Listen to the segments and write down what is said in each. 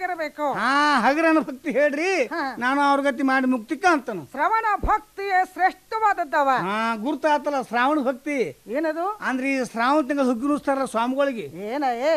ಆಗಿರಬೇಕು ಹಾ ಹಗರನ ಭಕ್ತಿ ಹೇಳ್ರಿ ಹಾ. ನಾನು ಅವ್ರ ಗತಿ ಮಾಡಿ ಮುಕ್ತಿಕ ಅಂತನು ಶ್ರವಣ ಭಕ್ತಿಯೇ ಶ್ರೇಷ್ಠವಾದದ್ದವ ಹಾ ಗುರ್ತಾತಲ್ಲ ಶ್ರಾವಣ ಭಕ್ತಿ ಏನದು ಅಂದ್ರೆ ಈ ಶ್ರಾವಣ ತಿಂಗಳ ಹುಗ್ಗಿನಿಸ್ತಾರ ಸ್ವಾಮಿಗಳಿಗೆ ಏನ ಏ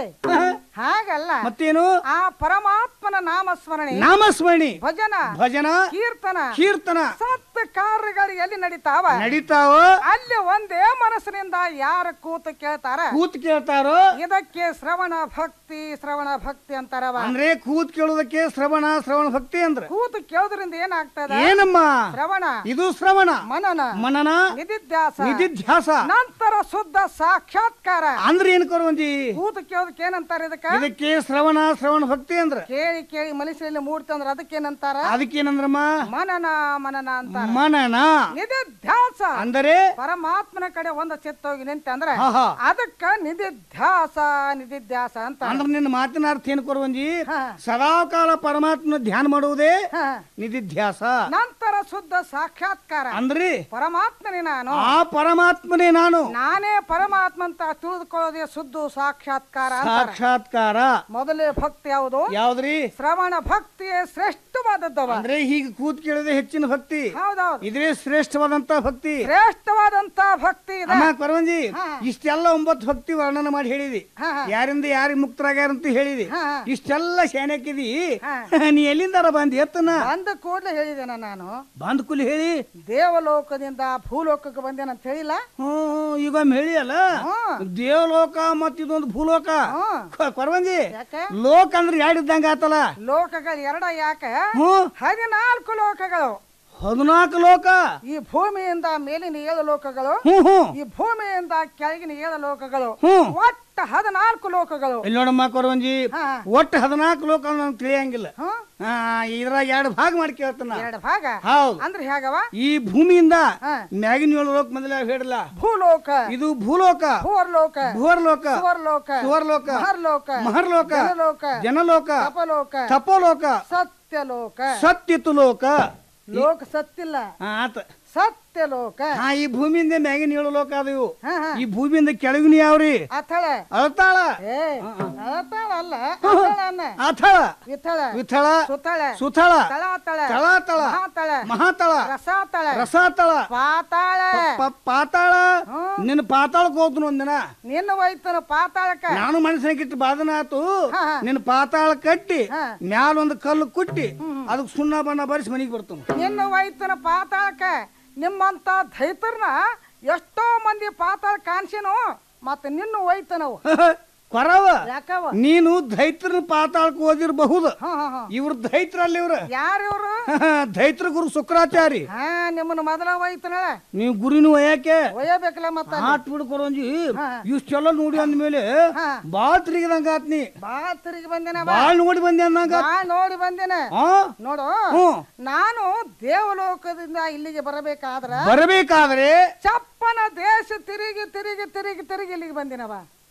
ಹಾಗಲ್ಲ ಮತ್ತೇನು ಆ ಪರಮಾತ್ಮನ ನಾಮಸ್ಮರಣೆ ನಾಮಸ್ಮರಣಿ ಭಜನ ಭಜನ ಕೀರ್ತನ ಕೀರ್ತನ ಸತ್ ಕಾರ್ಯಗಳು ಎಲ್ಲಿ ನಡೀತಾವ ನಡೀತಾವ ಅಲ್ಲಿ ಒಂದೇ ಮನಸ್ಸಿನಿಂದ ಯಾರ ಕೂತು ಕೇಳ್ತಾರ ಕೂತ್ ಕೇಳ್ತಾರೋ ಇದಕ್ಕೆ ಶ್ರವಣ ಭಕ್ತಿ ಶ್ರವಣ ಭಕ್ತಿ ಅಂತಾರವ ಅಂದ್ರೆ ಕೂತ್ ಕೇಳೋದಕ್ಕೆ ಶ್ರವಣ ಶ್ರವಣ ಭಕ್ತಿ ಅಂದ್ರ ಕೂತು ಕೇಳೋದ್ರಿಂದ ಏನಾಗ್ತದ ಏನಮ್ಮ ಶ್ರವಣ ಇದು ಶ್ರವಣ ಮನನ ಮನನ ನಿಧಿಧ್ಯಾಸ ನಿಧಿಧ್ಯಾಸ ನಂತರ ಶುದ್ಧ ಸಾಕ್ಷಾತ್ಕಾರ ಅಂದ್ರೆ ಏನ್ ಕೊರುವಂಜಿ ಕೂತು ಕೇಳೋದಕ್ಕೆ ಏನಂತಾರ ಇದಕ್ಕ ಇದಕ್ಕೆ ಶ್ರವಣ ಶ್ರವಣ ಭಕ್ತಿ ಅಂದ್ರ ಕೇಳಿ ಕೇಳಿ ಮನಸ್ಸಿನಲ್ಲಿ ಮೂಡ್ತಂದ್ರ ಅದಕ್ಕೇನಂತಾರ ಅದಕ್ಕೇನಂದ್ರಮ್ಮ ಮನನ ಮನನ ಅಂತಾರ ಮನನ ನಿಧಿಧ್ಯಾಸ ಅಂದರೆ ಪರಮಾತ್ಮನ ಕಡೆ ಒಂದು ಚಿತ್ತ ಹೋಗಿ ನಿಂತೆ ಅಂದ್ರೆ ಹಾ ಹಾ ಅದಕ್ಕ ನಿಧಿಧ್ಯಾಸ ನಿಧಿಧ್ಯಾಸ ಅಂತ ಅಂದ್ರೆ ನಿನ್ನ ಮಾತಿನ ಅರ್ಥ ಏನ್ ಕೊರುವಂಜಿ ಹಾ. ಸದಾಕಾಲ ಪರಮಾತ್ಮನ ಧ್ಯಾನ ಮಾಡುವುದೇ ಹಾ. ನಿಧಿಧ್ಯಾಸ ನಂತರ ಶುದ್ಧ ಸಾಕ್ಷಾತ್ಕಾರ ಅಂದ್ರಿ ಪರಮಾತ್ಮನೇ ನಾನು ಆ ಪರಮಾತ್ಮನೇ ನಾನು ನಾನೇ ಪರಮಾತ್ಮ ಅಂತ ತಿಳಿದುಕೊಳ್ಳೋದೇ ಶುದ್ಧ ಸಾಕ್ಷಾತ್ಕಾರ ಅಂತಾರ. ಸಾಕ್ಷಾತ್ಕಾರ ಮೊದಲೇ ಭಕ್ತಿ ಯಾವುದು ಯಾವ್ದ್ರಿ ಶ್ರವಣ ಭಕ್ತಿಯೇ ಶ್ರೇಷ್ಠವಾದದ್ದವ ಅಂದ್ರೆ ಹೀಗೆ ಕೂತ್ ಕೇಳಿದ್ರೆ ಹೆಚ್ಚಿನ ಭಕ್ತಿ ಹೌದೌದು ಇದೇ ಶ್ರೇಷ್ಠವಾದಂತ ಭಕ್ತಿ ಶ್ರೇಷ್ಠವಾದಂತ ಭಕ್ತಿ ಇದೆ ಅಮ್ಮ ಕೊರವಂಜಿ ಹಾ. ಇಷ್ಟೆಲ್ಲ ಒಂಬತ್ತು ಭಕ್ತಿ ವರ್ಣನೆ ಮಾಡಿ ಹೇಳಿದಿ ಹಾ, ಹಾ. ಯಾರಿಂದ ಯಾರಿಗೆ ಮುಕ್ತರಾಗ್ಯಾರ ಅಂತ ಹೇಳಿದಿ ಹಾ, ಹಾ. ಇಷ್ಟೆಲ್ಲ ಶಾನ್ಯಾಕಿದಿ ಹಾ. ನೀ ಎಲ್ಲಿಂದಾರ ಬಂದ್ ಎತ್ತನ ಬಂದ ಕೂಡಲೇ ಹೇಳಿದೇನ ನಾನು ಬಂದ್ ಕುಲಿ ಹೇಳಿ ದೇವಲೋಕದಿಂದ ಭೂಲೋಕಕ್ಕೆ ಬಂದೇನ ಅಂತ ಹೇಳಿಲ್ಲ ಹ್ಮ್ ಈಗ ಒಮ್ಮೆ ಹೇಳಿ ಅಲ್ಲ ಹ್ಮ್. ದೇವಲೋಕ ಮತ್ ಇದೊಂದು ಭೂಲೋಕ ಹ್ಮ್. ಕ- ಕೊರವಂಜಿ ಯಾಕೆ ಲೋಕ ಅಂದ್ರೆ ಯಾಡಿದ್ದಂಗ ಆತಲ್ಲ ಲೋಕಗಳು ಎರಡ ಯಾಕೆ ಹ್ಮ್ ಹದಿನಾಲ್ಕು ಲೋಕಗಳು ಹದಿನಾಲ್ಕು ಲೋಕ ಈ ಭೂಮಿಯಿಂದ ಮೇಲಿನ ಏಳು ಲೋಕಗಳು ಹ್ಮ್ ಹ್ಮ್ ಈ ಭೂಮಿಯಿಂದ ಕೆಳಗಿನ ಏಳು ಲೋಕಗಳು ಹ್ಮ್ ಒಟ್ಟು ಹದಿನಾಲ್ಕು ಲೋಕಗಳು ಇಲ್ಲಿ ನೋಡಮ್ಮ ಕೊರವಂಜಿ ಹಾ. ಒಟ್ಟು ಹದಿನಾಲ್ಕು ಲೋಕ ನಂಗೆ ತಿಳಿಯಂಗಿಲ್ಲ ಹ್ಮ್ ಹಾ ಇದ್ರಾಗ ಎರಡು ಭಾಗ ಮಾಡಿ ಕೇಳ್ತಾನ ಎರಡು ಭಾಗ ಹೌದು ಅಂದ್ರೆ ಹೇಗವ ಈ ಭೂಮಿಯಿಂದ ಹಾ. ಮ್ಯಾಗಿನ ಏಳು ಲೋಕ ಮೊದಲ ಹೇಳಿಲ್ಲ ಭೂಲೋಕ ಇದು ಭೂಲೋಕ ಭೂವರ್ಲೋಕ ಭೂವರ್ಲೋಕ ಸುವರ್ಲೋಕ ಸುವರ್ಲೋಕ ಮಹರ್ಲೋಕ ಮಹರ್ಲೋಕ ಜನಲೋಕ ಜನಲೋಕ ತಪಲೋಕ ತಪೋಲೋಕ ಸತ್ಯಲೋಕ ಸತ್ಯತು ಲೋಕ ಲೋಕ ಸತ್ತಿಲ್ಲ ಹಾ, ಆತ ಸತ್ಯಲೋಕ ಹಾ ಈ ಭೂಮಿಯಿಂದ ಮ್ಯಾಗಿನ ಏಳು ಲೋಕ ಅದು ಇವು ಹಾ ಹಾ ಈ ಭೂಮಿಯಿಂದ ಕೆಳಗಿನ ಯಾವ್ರಿ ಅಥಳ ಅಳತಾಳ ಏ ಅಳತಾಳ ಅಲ್ಲ ಅಥಳ ಅನ್ನ ಅಥಳ ವಿಥಳ ವಿಥಳ ಸುತಳ ಸುಥಳ ತಳಾತಳ ತಳಾತಳ ಮಹಾತಳ ಮಹಾತಳ ರಸಾತಳ ರಸಾತಳ ಪಾತಾಳ ಪ- ಪಾತಾಳ ಹ್ಮ್. ನಿನ್ನ ಪಾತಾಳಕ್ಕೆ ಹೋಗ್ತು ಒಂದಿನ ನಿನ್ನ ಹೋಯ್ತನ ಪಾತಾಳಕ್ಕ ನಾನು ಮನಸ್ಸಿನಾಗಿಟ್ಟು ಬಾದನ ಆತು ಹಾ, ಹಾ. ನಿನ್ನ ಪಾತಾಳ ಕಟ್ಟಿ ಹಾ. ಮ್ಯಾಲ ಒಂದು ಕಲ್ಲು ಕುಟ್ಟಿ ಅದಕ್ಕೆ ಸುಣ್ಣ ಬಣ್ಣ ಬರಿಸಿ ಮನೆಗೆ ಬರ್ತಾನ ನಿನ್ನ ಹೋಯ್ತನ ಪಾತಾಳಕ್ಕ ನಿಮ್ಮಂತ ದೈತರ್ನ ಎಷ್ಟೋ ಮಂದಿ ಪಾತಾಳ ಕಾಣಿಸಿನು ಮತ್ತೆ ನಿನ್ನ ಹೋಯ್ತನವು ಕೊರವ ಯಾಕವ ನೀನು ದೈತ್ರನ ಪಾತಾಳಕ್ಕೆ ಓದಿರಬಹುದು ಹಾ ಹಾ ಹಾ ಇವ್ರ ದೈತ್ರಲ್ಲ ಇವ್ರ ಯಾರು ಇವ್ರು ದೈತ್ರ ಗುರು ಶುಕ್ರಾಚಾರಿ ಹಾ ನಿಮ್ಮನ್ನ ಮೊದಲ ಹೋಯ್ತನ ನೀವು ಗುರುನು ಒಯ್ಯಾಕೆ ಒಯ್ಯಬೇಕಲ್ಲ ಮತ್ತ ಆಟ್ ಬಿಡು ಕೊರಂಜಿ ಹಾ. ಇಷ್ಟೆಲ್ಲ ನೋಡಿ ಅಂದ್ಮೇಲೆ ಹಾ. ಬಾಳ್ ತಿರುಗಿದಂಗ ಆತ್ ನೀ ಬಾ ತಿರುಗಿ ಬಂದೇನ ಬಾಳ್ ನೋಡಿ ಬಂದೆ ಅನ್ನಂಗ ಬಾ ನೋಡಿ ಬಂದೇನೆ ಹಾ ನೋಡು ಹ್ಮ್ ನಾನು ದೇವಲೋಕದಿಂದ ಇಲ್ಲಿಗೆ ಬರಬೇಕಾದ್ರ ಬರಬೇಕಾದ್ರೆ ಚಪ್ಪನ ದೇಶ ತಿರುಗಿ ತಿರುಗಿ ತಿರುಗಿ ತಿರುಗಿ ಇಲ್ಲಿಗೆ ಬಂದಿನವ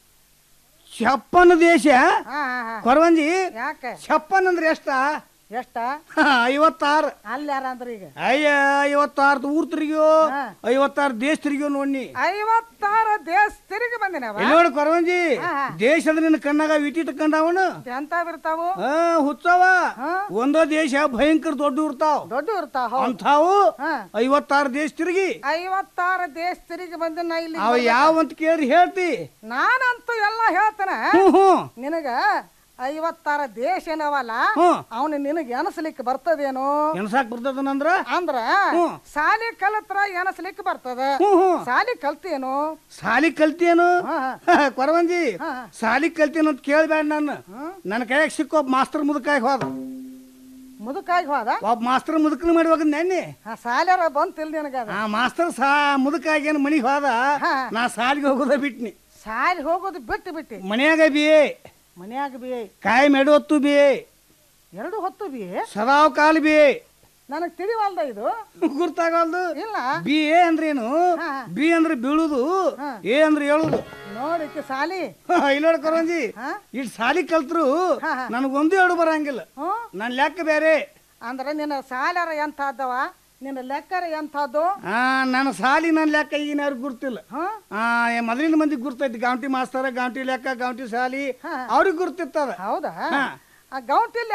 ಚಪ್ಪನ ದೇಶ ಹಾ ಹಾ ಹಾ ಕೊರವಂಜಿ ಯಾಕೆ ಚಪ್ಪನ್ ಅಂದ್ರೆ ಎಷ್ಟ ಎಷ್ಟ ಐವತ್ತಾರು ಅಲ್ಲಿ ಯಾರ ಅಂದ್ರ ಈಗ ಅಯ್ಯ ಐವತ್ತಾರು ಊರ್ ತಿರುಗಿಯೋ ಹಾ. ಐವತ್ತಾರು ದೇಶ ತಿರುಗಿಯೋ ನೋಡಿ ಐವತ್ತಾರು ದೇಶ ತಿರುಗಿ ಬಂದಿನವ ಇಲ್ಲಿ ನೋಡಿ ಕೊರವಂಜಿ ಹಾ, ಹಾ. ದೇಶದ ನಿನ್ನ ಕಣ್ಣಾಗ ವಿಟಿ ತಕ್ಕಂಡವನು ಎಂತ ಬಿರ್ತಾವು ಹಾ ಹುಚ್ಚವ ಹಾ ಒಂದೋ ದೇಶ ಭಯಂಕರ ದೊಡ್ಡ ಇರ್ತಾವ ದೊಡ್ಡ ಇರ್ತಾವ ಅಂಥವು ಹಾ ಐವತ್ತಾರು ದೇಶ ತಿರುಗಿ ಐವತ್ತಾರು ದೇಶ ತಿರುಗಿ ಬಂದಿನ ಇಲ್ಲಿ ಅವ ಯಾವ ಅಂತ ಕೇಳಿ ಹೇಳ್ತಿ ನಾನಂತೂ ಎಲ್ಲ ಹೇಳ್ತಾನೆ ಹ್ಮ್ ಹ್ಮ್ ನಿನಗ ಐವತ್ತಾರ ದೇಶ ಏನವಲ್ಲ ಹ್ಮ್ ಅವನು ನಿನಗೆ ಎನಸ್ಲಿಕ್ಕೆ ಬರ್ತದೇನೋ ಎನ್ಸಾಕ್ ಬರ್ತದನಂದ್ರ ಅಂದ್ರ ಹ್ಮ್. ಸಾಲಿ ಕಲತ್ರ ಎನಸ್ಲಿಕ್ಕೆ ಬರ್ತದ ಹ್ಮ್ ಹ್ಮ್ ಸಾಲಿ ಕಲ್ತೇನು ಸಾಲಿ ಕಲ್ತೇನು ಹಾ, ಹಾ. ಕೊರವಂಜಿ ಹಾ. ಸಾಲಿ ಕಲ್ತೇನು ಅಂತ ಕೇಳ್ಬೇಡ ನಾನು ಹ್ಮ್. ನನ್ನ ಕೈಯಾಗ ಸಿಕ್ಕ ಒಬ್ಬ ಮಾಸ್ತರ್ ಮುದುಕಾಗಿ ಹೋದ ಮುದುಕಾಗಿ ಹೋದ ಒಬ್ಬ ಮಾಸ್ತರ್ ಮುದುಕನ ಮಾಡಿ ಹೋಗದ್ ನೆನ್ನೆ ಆ ಸಾಲ್ಯಾರ ಬಂತಿಲ್ ನಿನಗ ಅದು ಆ ಮಾಸ್ತರ್ ಸಾ ಮುದುಕಾಗಿ ಏನು ಮನಿಗೆ ಹೋದ ಹಾ. ನಾ ಸಾಲಿಗೆ ಹೋಗೋದ ಬಿಟ್ನಿ ಸಾಲಿ ಹೋಗೋದು ಬಿಟ್ಟು ಬಿಟ್ಟಿ ಮನ್ಯಾಗ ಬಿ ಮನ್ಯಾಗ ಬಿ ಕಾಯಿ ಮೆಡು ಹೊತ್ತು ಬಿ ಎರಡು ಹೊತ್ತು ಬಿ ಸದಾವ್ ಕಾಲು ಬಿ ನನಗ್ ತಿಳಿವಲ್ದ ಇದು ಗುರ್ತಾಗಲ್ದು ಇಲ್ಲ ಬಿ ಎ ಅಂದ್ರೇನು ಹಾ. ಬಿ ಅಂದ್ರೆ ಬೀಳುದು ಹಾ. ಎ ಅಂದ್ರೆ ಹೇಳುದು ನೋಡಿಕ್ಕೆ ಸಾಲಿ ಇಲ್ಲೋಡ್ ಕೊರಂಜಿ ಹಾ ಇಟ್ ಸಾಲಿ ಕಲ್ತ್ರು ಹಾ, ಹಾ. ನನಗೊಂದು ಎರಡು ಬರಂಗಿಲ್ಲ ಹ್ಮ್ ನನ್ನ ಲೆಕ್ಕ ಬೇರೆ ಅಂದ್ರೆ ನಿನ್ನ ಸಾಲ್ಯಾರ ಎಂಥದ್ದವ ನಿನ್ನ ಲೆಕ್ಕರ ಎಂಥದ್ದು ಆ ನನ್ನ ಸಾಲಿ ನನ್ನ ಲೆಕ್ಕ ಈಗಿನ ಯಾರು ಗುರ್ತಿಲ್ಲ ಹ್ಮ್ ಆ ಮೊದಲಿನ ಮಂದಿ ಗುರ್ತೈತಿ ಗಾಂಟಿ ಮಾಸ್ತರ ಗಾಂಟಿ ಲೆಕ್ಕ ಗಾಂಟಿ ಸಾಲಿ ಹಾ. ಅವ್ರಿಗೆ ಗುರ್ತಿತ್ತದ ಹೌದಾ ಹಾ. ಆ ಗೌಂಟಿ